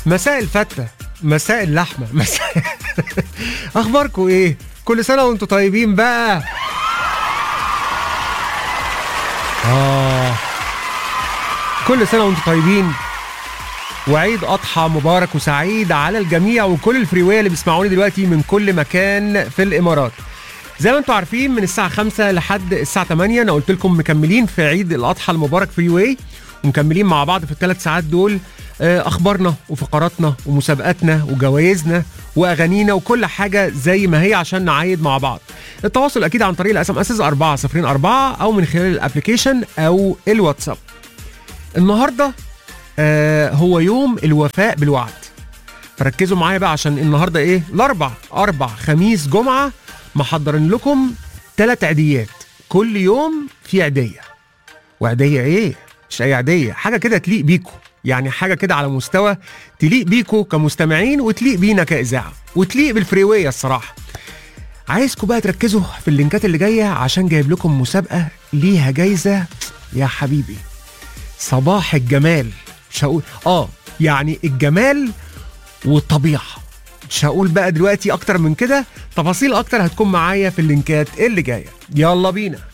مساء الفتة مساء اللحمة مساء أخباركم إيه؟ كل سنة وأنتم طيبين بقى آه كل سنة وأنتم طيبين وعيد أضحى مبارك وسعيد على الجميع وكل الفريوية اللي بيسمعوني دلوقتي من كل مكان في الإمارات زي ما انتم عارفين من الساعة 5 لحد الساعة 8 أنا قلت لكم مكملين في عيد الأضحى المبارك فري واي ومكملين مع بعض في الثلاث ساعات دول آه، أخبارنا وفقراتنا ومسابقاتنا وجوائزنا وأغانينا وكل حاجة زي ما هي عشان نعايد مع بعض التواصل أكيد عن طريق الاس ام اس 404 أو من خلال الابلكيشن أو الواتساب النهارده آه هو يوم الوفاء بالوعد فركزوا معايا بقى عشان النهارده ايه الاربع اربع خميس جمعه محضرين لكم ثلاث عيديات كل يوم في عيديه وعيديه ايه مش اي عيديه حاجه كده تليق بيكو يعني حاجه كده على مستوى تليق بيكو كمستمعين وتليق بينا كاذاعه وتليق بالفريويه الصراحه عايزكم بقى تركزوا في اللينكات اللي جايه عشان جايب لكم مسابقه ليها جايزه يا حبيبي صباح الجمال مش هقول اه يعني الجمال والطبيعه مش هقول بقى دلوقتي اكتر من كده تفاصيل اكتر هتكون معايا في اللينكات اللي جايه يلا بينا